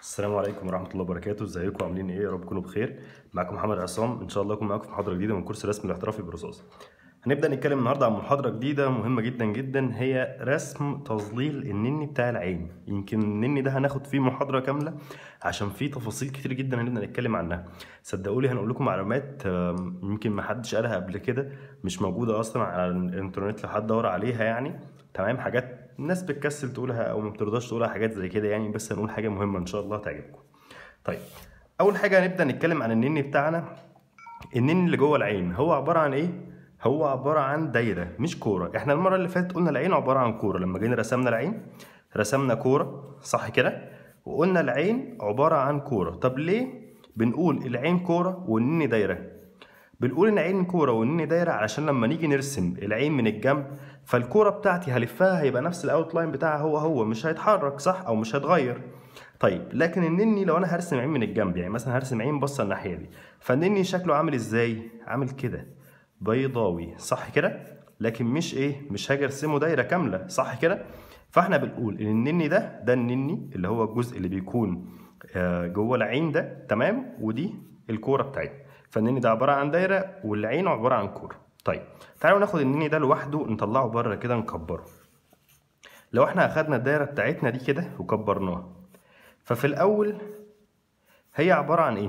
السلام عليكم ورحمة الله وبركاته، ازيكم عاملين ايه؟ يا رب تكونوا بخير. معاكم محمد عصام، ان شاء الله اكون معاكم في محاضرة جديدة من كورس رسم الاحترافي بالرصاص. هنبدأ نتكلم النهارده عن محاضرة جديدة مهمة جدا جدا هي رسم تظليل النني بتاع العين. يمكن النني ده هناخد فيه محاضرة كاملة عشان فيه تفاصيل كتير جدا هنبدأ نتكلم عنها. صدقوا لي هنقول لكم معلومات آم، يمكن ما حدش قالها قبل كده، مش موجودة أصلا على الإنترنت لو حد دور عليها يعني. تمام حاجات الناس بتكسل تقولها أو ما بترضاش تقولها حاجات زي كده يعني بس هنقول حاجة مهمة إن شاء الله تعجبكم. طيب اول حاجه هنبدا نتكلم عن النني بتاعنا النني اللي جوه العين هو عباره عن ايه هو عباره عن دايره مش كوره احنا المره اللي فاتت قلنا العين عباره عن كوره لما جينا رسمنا العين رسمنا كوره صح كده وقلنا العين عباره عن كوره طب ليه بنقول العين كوره والنني دايره بنقول ان عين كوره والنني دايره علشان لما نيجي نرسم العين من الجنب فالكوره بتاعتي هلفها هيبقى نفس الاوتلاين بتاعها هو هو مش هيتحرك صح او مش هيتغير طيب لكن النني لو انا هرسم عين من الجنب يعني مثلا هرسم عين باصه الناحيه دي فالنني شكله عامل ازاي عامل كده بيضاوي صح كده لكن مش ايه مش هاجي ارسمه دايره كامله صح كده فاحنا بنقول ان النني ده ده النني اللي هو الجزء اللي بيكون آه، جوه العين ده تمام ودي الكوره بتاعتنا فالنني ده عباره عن دايره والعين عباره عن كوره طيب تعالوا ناخد النني ده لوحده نطلعه بره كده نكبره لو احنا اخدنا الدايره بتاعتنا دي كده وكبرناها ففي الأول هي عبارة عن إيه؟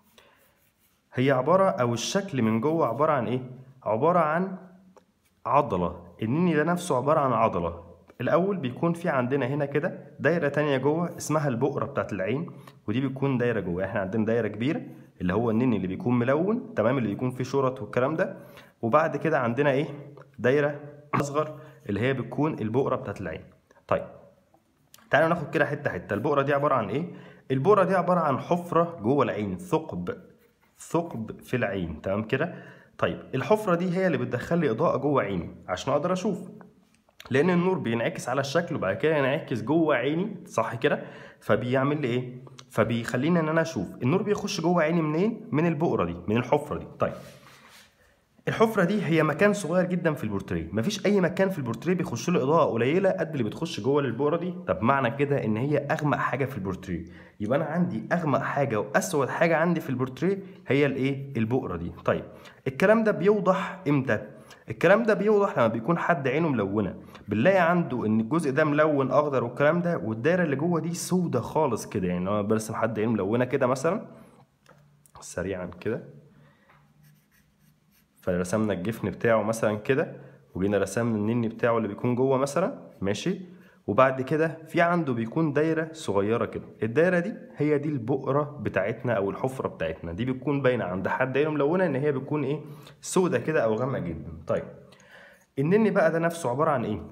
هي عبارة أو الشكل من جوه عبارة عن إيه؟ عبارة عن عضلة النني ده نفسه عبارة عن عضلة الأول بيكون في عندنا هنا كده دايرة تانية جوه اسمها البؤرة بتاعت العين ودي بتكون دايرة جوه احنا عندنا دايرة كبيرة اللي هو النني اللي بيكون ملون تمام اللي بيكون فيه شرط والكلام ده وبعد كده عندنا إيه؟ دايرة أصغر اللي هي بتكون البؤرة بتاعت العين طيب تعالوا ناخد كده حته حته البقره دي عباره عن ايه البقره دي عباره عن حفره جوه العين ثقب ثقب في العين تمام كده طيب الحفره دي هي اللي بتدخل لي اضاءه جوه عيني عشان اقدر اشوف لان النور بينعكس على الشكل وبعد كده ينعكس جوه عيني صح كده فبيعمل لي ايه فبيخليني ان انا اشوف النور بيخش جوه عيني منين من البقره دي من الحفره دي طيب الحفرة دي هي مكان صغير جدا في البورتريه، مفيش أي مكان في البورتريه بيخش له إضاءة قليلة قد اللي بتخش جوه البقرة دي، طب معنى كده إن هي أغمق حاجة في البورتريه، يبقى أنا عندي أغمق حاجة وأسود حاجة عندي في البورتريه هي الإيه؟ البقرة دي، طيب الكلام ده بيوضح إمتى؟ الكلام ده بيوضح لما بيكون حد عينه ملونة، بنلاقي عنده إن الجزء ده ملون أخضر والكلام ده والدايرة اللي جوه دي سودة خالص كده، يعني لو أنا برسم حد عينه ملونة كده مثلا سريعا كده فرسمنا الجفن بتاعه مثلا كده وجينا رسمنا النني بتاعه اللي بيكون جوه مثلا ماشي وبعد كده في عنده بيكون دايره صغيره كده الدايره دي هي دي البقره بتاعتنا او الحفره بتاعتنا دي بتكون باينه عند حد عينه ملونه ان هي بتكون ايه سودة كده او غامقه جدا طيب النني بقى ده نفسه عباره عن ايه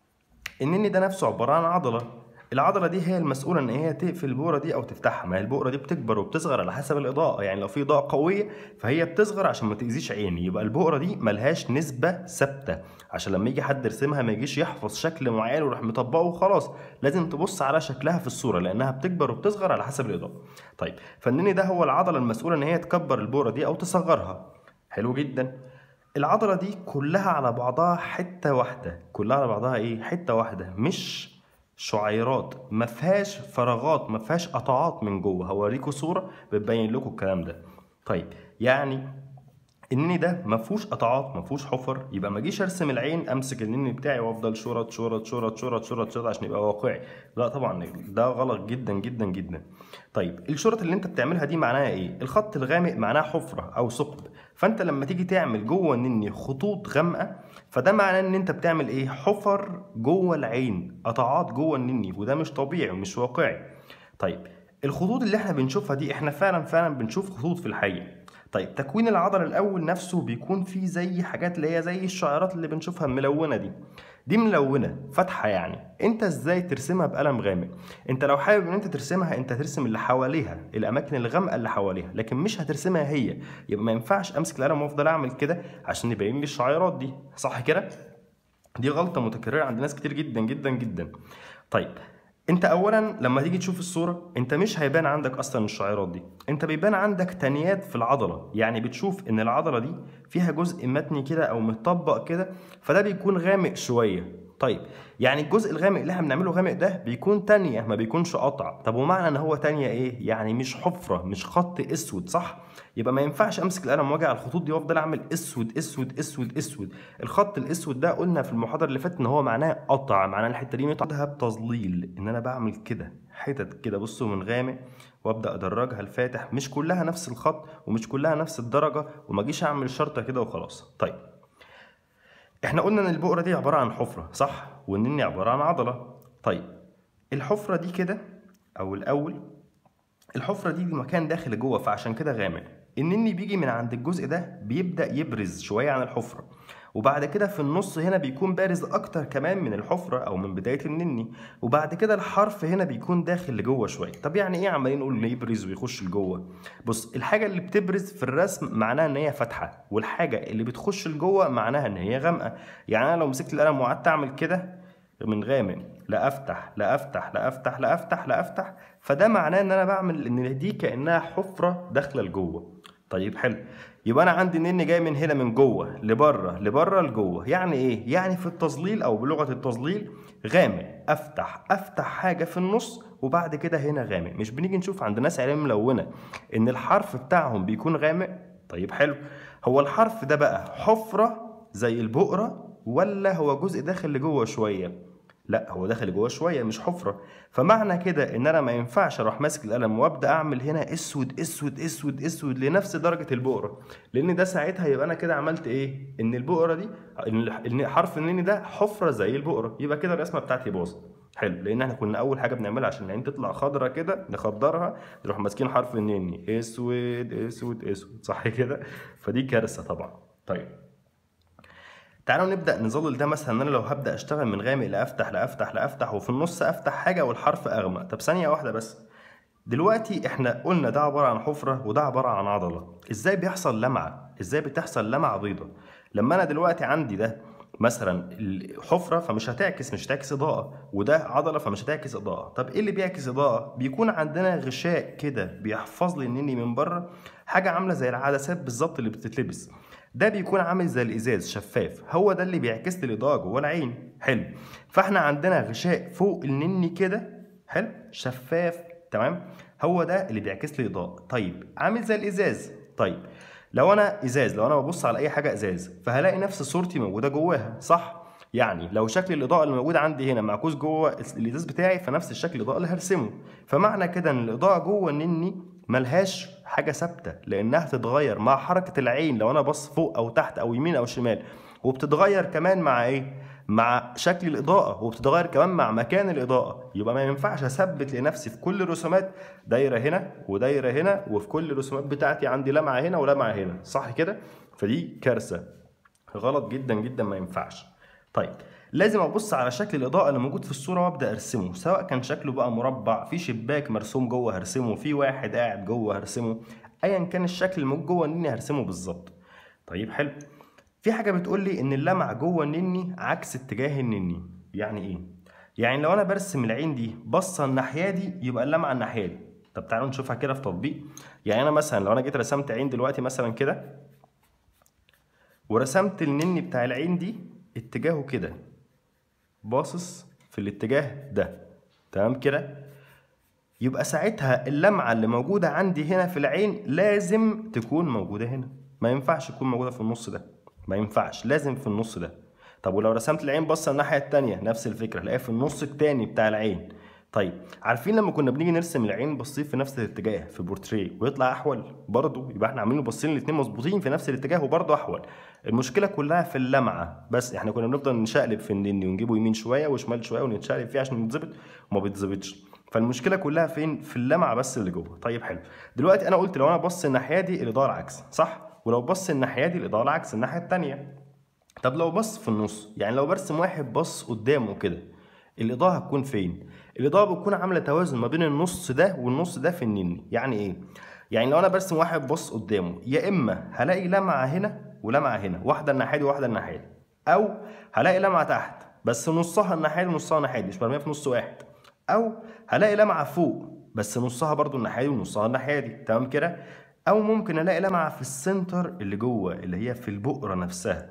النني ده نفسه عباره عن عضله العضله دي هي المسؤوله ان هي تقفل البقره دي او تفتحها ما هي البقره دي بتكبر وبتصغر على حسب الاضاءه يعني لو في اضاءه قويه فهي بتصغر عشان ما تاذيش عيني يبقى البقره دي ملهاش نسبه ثابته عشان لما يجي حد يرسمها ما يجيش يحفظ شكل معين ويروح مطبقه وخلاص لازم تبص على شكلها في الصوره لانها بتكبر وبتصغر على حسب الاضاءه طيب فالنني ده هو العضله المسؤوله ان هي تكبر البقره دي او تصغرها حلو جدا العضله دي كلها على بعضها حته واحده كلها على بعضها ايه حته واحده مش شعيرات ما فيهاش فراغات ما فيهاش قطعات من جوه هوريكم صوره بتبين لكم الكلام ده طيب يعني النني ده ما فيهوش قطعات ما فيهوش حفر يبقى ما اجيش ارسم العين امسك النني بتاعي وافضل شرط شرط شرط شرط شرط شرط عشان يبقى واقعي لا طبعا ده غلط جدا جدا جدا طيب الشرط اللي انت بتعملها دي معناها ايه الخط الغامق معناه حفره او ثقب فانت لما تيجي تعمل جوه النني خطوط غامقه فده معناه ان انت بتعمل ايه حفر جوه العين قطعات جوه النني وده مش طبيعي ومش واقعي طيب الخطوط اللي احنا بنشوفها دي احنا فعلا فعلا بنشوف خطوط في الحقيقه طيب تكوين العضله الاول نفسه بيكون فيه زي حاجات اللي هي زي الشعيرات اللي بنشوفها الملونه دي دي ملونه فاتحه يعني انت ازاي ترسمها بقلم غامق انت لو حابب ان انت ترسمها انت ترسم اللي حواليها الاماكن الغامقه اللي حواليها لكن مش هترسمها هي يبقى ما ينفعش امسك القلم وافضل اعمل كده عشان يبين لي الشعيرات دي صح كده دي غلطه متكرره عند ناس كتير جدا جدا جدا طيب انت اولا لما تيجي تشوف الصوره انت مش هيبان عندك اصلا الشعيرات دي انت بيبان عندك تنيات في العضله يعني بتشوف ان العضله دي فيها جزء متني كده او متطبق كده فده بيكون غامق شويه طيب يعني الجزء الغامق اللي احنا بنعمله غامق ده بيكون تانية ما بيكونش قطع طب ومعنى ان هو تانية ايه يعني مش حفرة مش خط اسود صح يبقى ما ينفعش امسك القلم واجي على الخطوط دي وافضل اعمل اسود اسود اسود اسود الخط الاسود ده قلنا في المحاضره اللي فاتت ان هو معناه قطع معناه الحته دي متقطعها بتظليل ان انا بعمل كده حتت كده بصوا من غامق وابدا ادرجها لفاتح مش كلها نفس الخط ومش كلها نفس الدرجه وما اجيش اعمل شرطه كده وخلاص طيب احنا قلنا ان البقره دي عباره عن حفره صح والنني عباره عن عضله طيب الحفره دي كده او الاول الحفره دي المكان داخل جوه فعشان كده غامق النني بيجي من عند الجزء ده بيبدا يبرز شويه عن الحفره وبعد كده في النص هنا بيكون بارز اكتر كمان من الحفره او من بدايه النني وبعد كده الحرف هنا بيكون داخل لجوه شويه طب يعني ايه عمالين نقول يبرز ويخش لجوه بص الحاجه اللي بتبرز في الرسم معناها ان هي فاتحه والحاجه اللي بتخش لجوه معناها ان هي غامقه يعني انا لو مسكت القلم وقعدت اعمل كده من غامق لا افتح لا افتح لا افتح لا افتح لا افتح فده معناه ان انا بعمل ان دي كانها حفره داخله لجوه طيب حلو يبقى انا عندي النن جاي من هنا من جوه لبره لبره لجوه يعني ايه يعني في التظليل او بلغه التظليل غامق افتح افتح حاجه في النص وبعد كده هنا غامق مش بنيجي نشوف عند ناس عينين ملونه ان الحرف بتاعهم بيكون غامق طيب حلو هو الحرف ده بقى حفره زي البقره ولا هو جزء داخل لجوه شويه لا هو داخل جوه شويه مش حفره فمعنى كده ان انا ما ينفعش اروح ماسك القلم وابدا اعمل هنا اسود اسود اسود اسود لنفس درجه البقره لان ده ساعتها يبقى انا كده عملت ايه ان البقره دي ان حرف النين ده حفره زي البقره يبقى كده الرسمه بتاعتي باظت حلو لان احنا كنا اول حاجه بنعملها عشان العين تطلع خضرة كده نخضرها نروح ماسكين حرف النين اسود اسود اسود صح كده فدي كارثه طبعا طيب تعالوا نبدا نظلل ده مثلا انا لو هبدا اشتغل من غامق لافتح لافتح لافتح وفي النص افتح حاجه والحرف اغمق طب ثانيه واحده بس دلوقتي احنا قلنا ده عباره عن حفره وده عباره عن عضله ازاي بيحصل لمعه ازاي بتحصل لمعه بيضه لما انا دلوقتي عندي ده مثلا الحفره فمش هتعكس مش هتعكس اضاءه وده عضله فمش هتعكس اضاءه طب ايه اللي بيعكس اضاءه بيكون عندنا غشاء كده بيحفظ لي النني من بره حاجه عامله زي العدسات بالظبط اللي بتتلبس ده بيكون عامل زي الازاز شفاف هو ده اللي بيعكس لي الاضاءه جوه العين حلو فاحنا عندنا غشاء فوق النني كده حلو شفاف تمام هو ده اللي بيعكس لي الاضاءه طيب عامل زي الازاز طيب لو انا ازاز لو انا ببص على اي حاجه ازاز فهلاقي نفس صورتي موجوده جواها صح يعني لو شكل الاضاءه اللي موجود عندي هنا معكوس جوه الازاز بتاعي فنفس الشكل الاضاءه اللي هرسمه فمعنى كده ان الاضاءه جوه النني ملهاش حاجه ثابته لانها تتغير مع حركه العين لو انا بص فوق او تحت او يمين او شمال وبتتغير كمان مع ايه مع شكل الاضاءه وبتتغير كمان مع مكان الاضاءه يبقى ما ينفعش اثبت لنفسي في كل الرسومات دايره هنا ودايره هنا وفي كل الرسومات بتاعتي عندي لمعه هنا ولمعه هنا صح كده فدي كارثه غلط جدا جدا ما ينفعش طيب لازم ابص على شكل الاضاءه اللي موجود في الصوره وابدا ارسمه سواء كان شكله بقى مربع في شباك مرسوم جوه هرسمه في واحد قاعد جوه هرسمه ايا كان الشكل الموجود جوه النني هرسمه بالظبط طيب حلو في حاجه بتقول لي ان اللمع جوه النني عكس اتجاه النني يعني ايه يعني لو انا برسم العين دي بصه الناحيه دي يبقى اللمعه الناحيه دي طب تعالوا نشوفها كده في تطبيق يعني انا مثلا لو انا جيت رسمت عين دلوقتي مثلا كده ورسمت النني بتاع العين دي اتجاهه كده باصص في الاتجاه ده تمام كده يبقى ساعتها اللمعة اللي موجودة عندي هنا في العين لازم تكون موجودة هنا ما ينفعش تكون موجودة في النص ده ما ينفعش لازم في النص ده طب ولو رسمت العين بصة الناحية التانية نفس الفكرة هلاقيها في النص التاني بتاع العين طيب عارفين لما كنا بنيجي نرسم العين باصين في نفس الاتجاه في بورتريه ويطلع احول برضه يبقى احنا عاملين باصين الاثنين مظبوطين في نفس الاتجاه وبرضه احول المشكله كلها في اللمعه بس احنا كنا بنفضل نشقلب في النني ونجيبه يمين شويه وشمال شويه ونتشقلب فيه عشان يتظبط وما بيتظبطش فالمشكله كلها فين في اللمعه بس اللي جوه طيب حلو دلوقتي انا قلت لو انا بص الناحيه دي الاضاءه العكس صح ولو بص الناحيه دي الاضاءه العكس الناحيه الثانيه طب لو بص في النص يعني لو برسم واحد بص قدامه كده الاضاءه هتكون فين الاضاءه بتكون عامله توازن ما بين النص ده والنص ده في النني يعني ايه يعني لو انا برسم واحد بص قدامه يا اما هلاقي لمعه هنا ولمعه هنا واحده الناحيه دي وواحده الناحيه دي او هلاقي لمعه تحت بس نصها الناحيه دي ونصها الناحيه دي مش مرميه في نص واحد او هلاقي لمعه فوق بس نصها برضو الناحيه دي ونصها الناحيه دي تمام كده او ممكن الاقي لمعه في السنتر اللي جوه اللي هي في البقره نفسها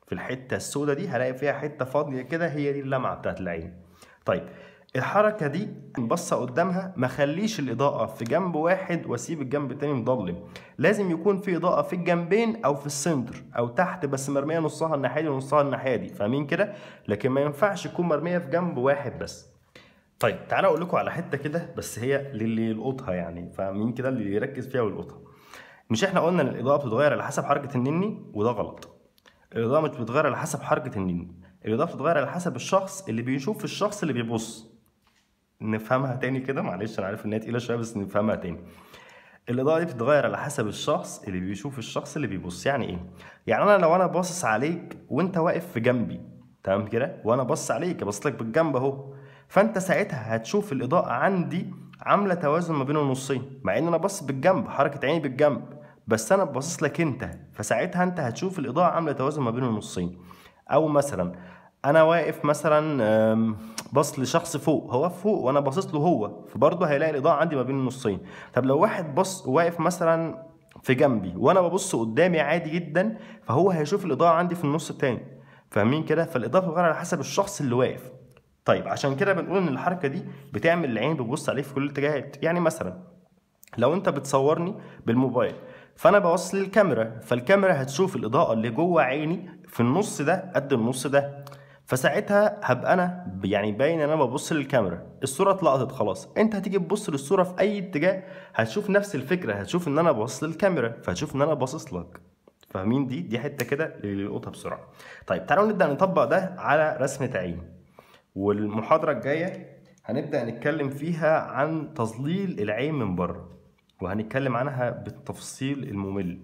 في الحته السوداء دي هلاقي فيها حته فاضيه كده هي دي اللمعه بتاعت العين طيب الحركة دي بصة قدامها ما خليش الإضاءة في جنب واحد واسيب الجنب التاني مضلم لازم يكون في إضاءة في الجنبين أو في السنتر أو تحت بس مرمية نصها الناحية دي ونصها الناحية دي فاهمين كده لكن ما ينفعش تكون مرمية في جنب واحد بس طيب تعالى اقول لكم على حته كده بس هي للي يلقطها يعني فاهمين كده اللي يركز فيها ويلقطها مش احنا قلنا ان الاضاءه بتتغير على حسب حركه النني وده غلط الاضاءه مش بتتغير على حسب حركه النني الاضاءه بتتغير على حسب الشخص اللي بيشوف الشخص اللي بيبص نفهمها تاني كده معلش انا عارف ان هي تقيله شويه بس نفهمها تاني الاضاءه دي بتتغير على حسب الشخص اللي بيشوف الشخص اللي بيبص يعني ايه يعني انا لو انا باصص عليك وانت واقف في جنبي تمام كده وانا باصص عليك باصص لك بالجنب اهو فانت ساعتها هتشوف الاضاءه عندي عامله توازن ما بين النصين مع ان انا باصص بالجنب حركه عيني بالجنب بس انا باصص لك انت فساعتها انت هتشوف الاضاءه عامله توازن ما بين النصين او مثلا انا واقف مثلا آم، باص لشخص فوق هو فوق وانا باصص له هو فبرضه هيلاقي الاضاءه عندي ما بين النصين طب لو واحد بص واقف مثلا في جنبي وانا ببص قدامي عادي جدا فهو هيشوف الاضاءه عندي في النص التاني فاهمين كده فالاضاءه بتتغير على حسب الشخص اللي واقف طيب عشان كده بنقول ان الحركه دي بتعمل العين بتبص عليك في كل الاتجاهات يعني مثلا لو انت بتصورني بالموبايل فانا بوصل للكاميرا فالكاميرا هتشوف الاضاءه اللي جوه عيني في النص ده قد النص ده فساعتها هبقى انا ب- يعني باين ان انا ببص للكاميرا الصوره اتلقطت خلاص انت هتيجي تبص للصوره في اي اتجاه هتشوف نفس الفكره هتشوف ان انا باصص للكاميرا فهتشوف ان انا باصص لك فاهمين دي دي حته كده اللي يلقطها بسرعه طيب تعالوا نبدا نطبق ده على رسمه عين والمحاضره الجايه هنبدا نتكلم فيها عن تظليل العين من بره وهنتكلم عنها بالتفصيل الممل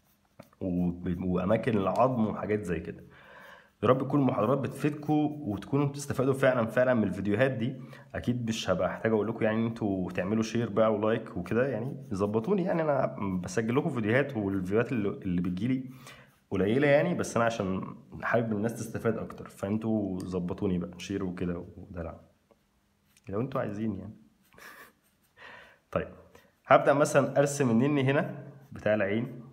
وب- واماكن العظم وحاجات زي كده يا رب تكون المحاضرات بتفيدكم وتكونوا بتستفادوا فعلا فعلا من الفيديوهات دي اكيد مش هبقى احتاج اقول لكم يعني انتوا تعملوا شير بقى ولايك وكده يعني ظبطوني يعني انا بسجل لكم فيديوهات والفيديوهات اللي, اللي بتجيلي قليله يعني بس انا عشان حابب الناس تستفاد اكتر فانتوا ظبطوني بقى شير وكده ودلع لو انتوا عايزين يعني طيب هبدأ مثلا ارسم النني هنا بتاع العين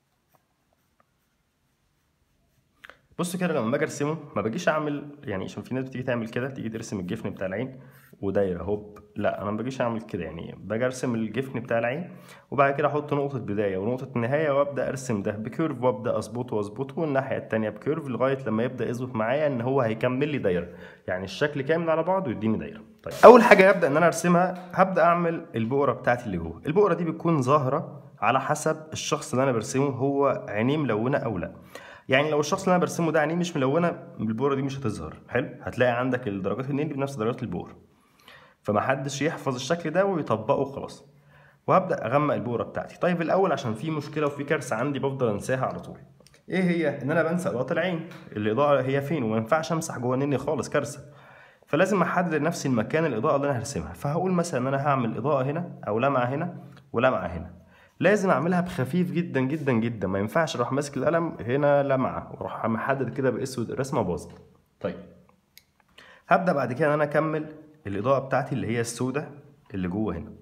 بصوا كده لما باجي ارسمه ما باجيش اعمل يعني عشان في ناس بتيجي تعمل كده تيجي ترسم الجفن بتاع العين ودايره هوب لا انا ما باجيش اعمل كده يعني باجي ارسم الجفن بتاع العين وبعد كده احط نقطه بدايه ونقطه نهايه وابدا ارسم ده بكيرف وابدا اظبطه واظبطه والناحيه التانيه بكيرف لغايه لما يبدا يظبط معايا ان هو هيكمل لي دايره يعني الشكل كامل على بعضه يديني دايره طيب اول حاجه هبدا ان انا ارسمها هبدا اعمل البقره بتاعتي اللي جوه البقره دي بتكون ظاهره على حسب الشخص اللي انا برسمه هو عينيه ملونه او لا يعني لو الشخص اللي انا برسمه ده عينيه مش ملونه البقره دي مش هتظهر حلو هتلاقي عندك الدرجات النيل بنفس درجات البقره فمحدش يحفظ الشكل ده ويطبقه خلاص وهبدا اغمق البقره بتاعتي طيب الاول عشان في مشكله وفي كارثه عندي بفضل انساها على طول ايه هي ان انا بنسى اضاءه العين الاضاءه هي فين وما ينفعش امسح جوه النني خالص كارثه فلازم احدد لنفسي المكان الاضاءه اللي انا هرسمها فهقول مثلا ان انا هعمل اضاءه هنا او لمعه هنا ولمعه هنا لازم اعملها بخفيف جدا جدا جدا ما ينفعش اروح ماسك القلم هنا لمعه واروح محدد كده باسود الرسمه باظت طيب هبدا بعد كده ان انا اكمل الاضاءه بتاعتي اللي هي السوداء اللي جوه هنا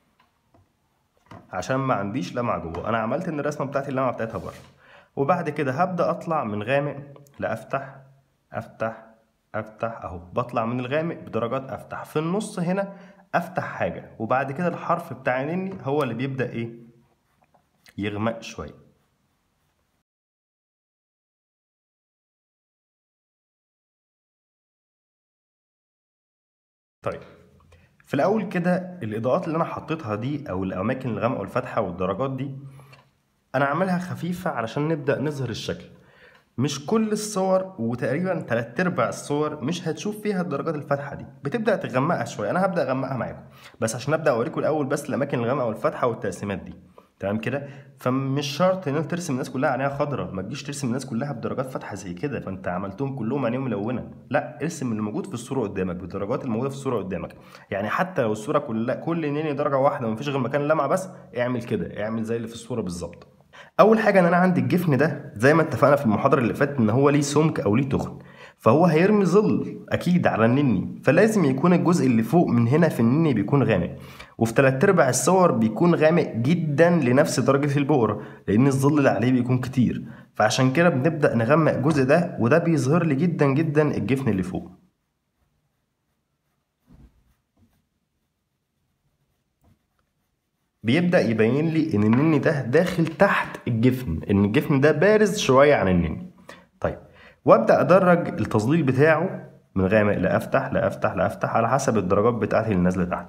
عشان ما عنديش لمعه جوه انا عملت ان الرسمه بتاعتي اللمعه بتاعتها بره وبعد كده هبدا اطلع من غامق لافتح افتح افتح اهو بطلع من الغامق بدرجات افتح في النص هنا افتح حاجه وبعد كده الحرف بتاع نني هو اللي بيبدا ايه يغمق شويه طيب في الاول كده الاضاءات اللي انا حطيتها دي او الاماكن الغامقه والفاتحه والدرجات دي انا عاملها خفيفه علشان نبدا نظهر الشكل مش كل الصور وتقريبا تلات ارباع الصور مش هتشوف فيها الدرجات الفاتحه دي بتبدا تغمقها شويه انا هبدا اغمقها معاكم بس عشان ابدا اوريكم الاول بس الاماكن الغامقه والفاتحه والتقسيمات دي تمام كده فمش شرط ان انت ترسم الناس كلها عينيها خضراء ما تجيش ترسم الناس كلها بدرجات فاتحه زي كده فانت عملتهم كلهم عينيهم ملونه لا ارسم اللي موجود في الصوره قدامك بالدرجات الموجوده في الصوره قدامك يعني حتى لو الصوره كلها كل نيني درجه واحده ومفيش غير مكان لمعه بس اعمل كده اعمل زي اللي في الصوره بالظبط اول حاجه ان انا عندي الجفن ده زي ما اتفقنا في المحاضره اللي فاتت ان هو ليه سمك او ليه تخن فهو هيرمي ظل اكيد على النني فلازم يكون الجزء اللي فوق من هنا في النني بيكون غامق وفي تلات ارباع الصور بيكون غامق جدا لنفس درجه البقره لان الظل اللي عليه بيكون كتير فعشان كده بنبدا نغمق الجزء ده وده بيظهر لي جدا جدا الجفن اللي فوق بيبدا يبين لي ان النني ده داخل تحت الجفن ان الجفن ده بارز شويه عن النني طيب وابدا ادرج التظليل بتاعه من غامق لافتح لافتح لافتح على حسب الدرجات بتاعتي اللي نازله تحت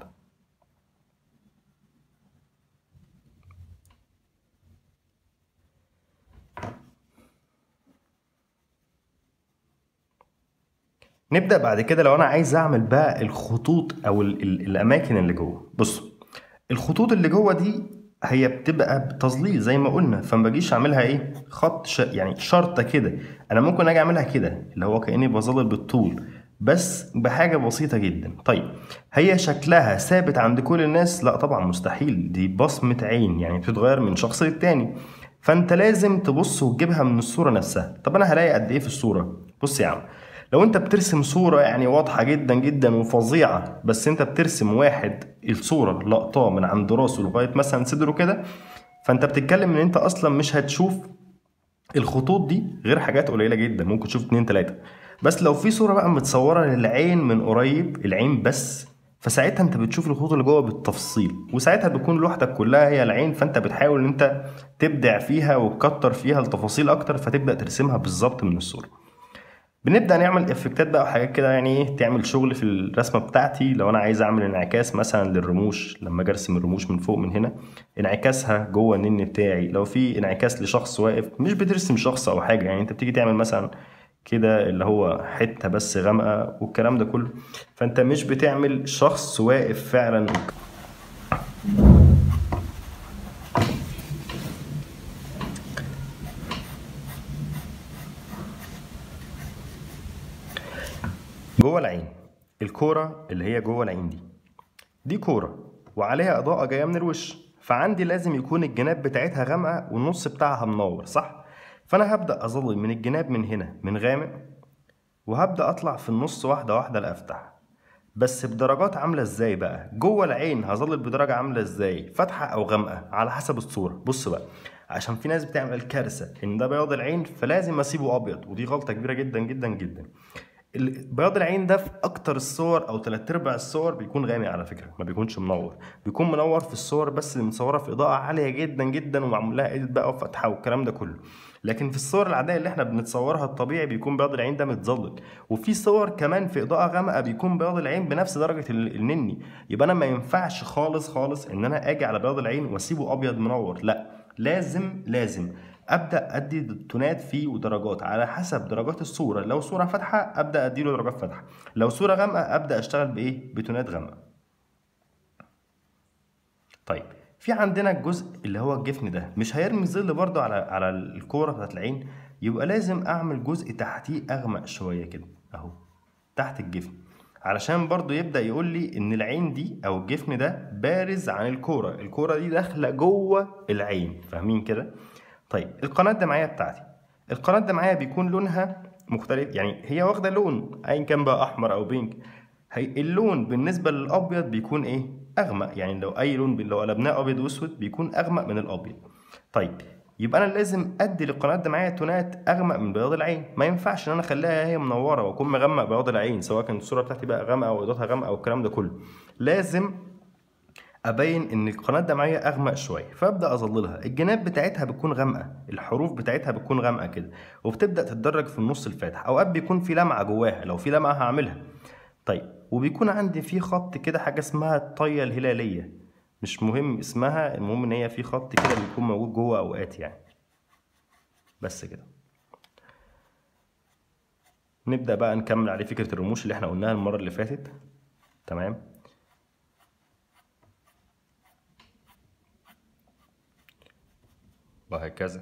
نبدا بعد كده لو انا عايز اعمل بقى الخطوط او ال ال الاماكن اللي جوه بصوا الخطوط اللي جوه دي هي بتبقى بتظليل زي ما قلنا فما باجيش اعملها ايه خط ش... يعني شرطه كده انا ممكن اجي اعملها كده اللي هو كاني بظلل بالطول بس بحاجه بسيطه جدا طيب هي شكلها ثابت عند كل الناس لا طبعا مستحيل دي بصمه عين يعني بتتغير من شخص للتاني فانت لازم تبص وتجيبها من الصوره نفسها طب انا هلاقي قد ايه في الصوره بص يا عم لو انت بترسم صورة يعني واضحة جدا جدا وفظيعة بس انت بترسم واحد الصورة لقطاه من عند راسه لغاية مثلا صدره كده فانت بتتكلم ان انت اصلا مش هتشوف الخطوط دي غير حاجات قليلة جدا ممكن تشوف اتنين تلاتة بس لو في صورة بقى متصورة للعين من قريب العين بس فساعتها انت بتشوف الخطوط اللي جوه بالتفصيل وساعتها بتكون لوحدك كلها هي العين فانت بتحاول ان انت تبدع فيها وتكتر فيها التفاصيل اكتر فتبدا ترسمها بالظبط من الصوره بنبدا نعمل افكتات بقى وحاجات كده يعني ايه تعمل شغل في الرسمه بتاعتي لو انا عايز اعمل انعكاس مثلا للرموش لما اجي ارسم الرموش من فوق من هنا انعكاسها جوه النن بتاعي لو في انعكاس لشخص واقف مش بترسم شخص او حاجه يعني انت بتيجي تعمل مثلا كده اللي هو حته بس غامقه والكلام ده كله فانت مش بتعمل شخص واقف فعلا جوه العين الكوره اللي هي جوه العين دي دي كوره وعليها اضاءه جايه من الوش فعندي لازم يكون الجناب بتاعتها غامقه والنص بتاعها منور صح فانا هبدا اظلل من الجناب من هنا من غامق وهبدا اطلع في النص واحده واحده لافتح بس بدرجات عامله ازاي بقى جوه العين هظلل بدرجه عامله ازاي فاتحه او غامقه على حسب الصوره بص بقى عشان في ناس بتعمل كارثه ان ده بياض العين فلازم اسيبه ابيض ودي غلطه كبيره جدا جدا جدا ال- بياض العين ده في اكتر الصور او تلات ارباع الصور بيكون غامق على فكره ما بيكونش منور بيكون منور في الصور بس اللي متصوره في اضاءه عاليه جدا جدا ومعمول لها ايديت بقى وفتحه والكلام ده كله لكن في الصور العاديه اللي احنا بنتصورها الطبيعي بيكون بياض العين ده متظلل وفي صور كمان في اضاءه غامقه بيكون بياض العين بنفس درجه ال- النني يبقى انا ما ينفعش خالص خالص ان انا اجي على بياض العين واسيبه ابيض منور لا لازم لازم ابدا ادي تونات فيه ودرجات على حسب درجات الصوره لو صوره فاتحه ابدا اديله درجات فاتحه لو صوره غامقه ابدا اشتغل بايه بتونات غامقه طيب في عندنا الجزء اللي هو الجفن ده مش هيرمي ظل برضه على على الكوره بتاعت العين يبقى لازم اعمل جزء تحتيه اغمق شويه كده اهو تحت الجفن علشان برضه يبدا يقول لي ان العين دي او الجفن ده بارز عن الكوره الكوره دي داخله جوه العين فاهمين كده طيب القناه الدمعيه بتاعتي القناه الدمعيه بيكون لونها مختلف يعني هي واخده لون ايا كان بقى احمر او بينك هي اللون بالنسبه للابيض بيكون ايه اغمق يعني لو اي لون لو قلبناه ابيض واسود بيكون اغمق من الابيض طيب يبقى انا لازم ادي للقناه الدمعيه تونات اغمق من بياض العين ما ينفعش ان انا اخليها هي منوره واكون مغمق بياض العين سواء كانت الصوره بتاعتي بقى غامقه او اضاءتها غامقه او الكلام ده كله لازم ابين ان القناه الدمعيه اغمق شويه فابدا اظللها الجناب بتاعتها بتكون غامقه الحروف بتاعتها بتكون غامقه كده وبتبدا تتدرج في النص الفاتح اوقات بيكون في لمعه جواها لو في لمعه هعملها طيب وبيكون عندي في خط كده حاجه اسمها الطيه الهلاليه مش مهم اسمها المهم ان هي في خط كده بيكون موجود جوه اوقات يعني بس كده نبدا بقى نكمل عليه فكره الرموش اللي احنا قلناها المره اللي فاتت تمام وهكذا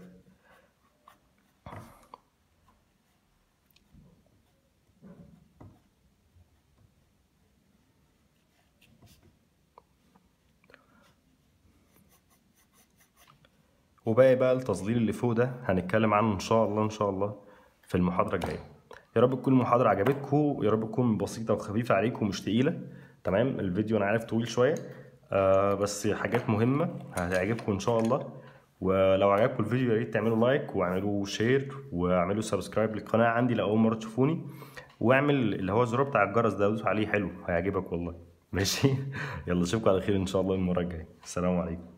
وباقي بقى التظليل اللي فوق ده هنتكلم عنه ان شاء الله ان شاء الله في المحاضره الجايه يا رب تكون المحاضره عجبتكم يا رب تكون بسيطه وخفيفه عليكم مش تقيله تمام الفيديو انا عارف طويل شويه آه بس حاجات مهمه هتعجبكم ان شاء الله ولو عجبكم الفيديو يا ريت تعملوا لايك واعملوا شير واعملوا سبسكرايب للقناه عندي لاول مره تشوفوني واعمل اللي هو الزرار بتاع الجرس ده دوس عليه حلو هيعجبك والله ماشي يلا اشوفكم على خير ان شاء الله المره الجايه السلام عليكم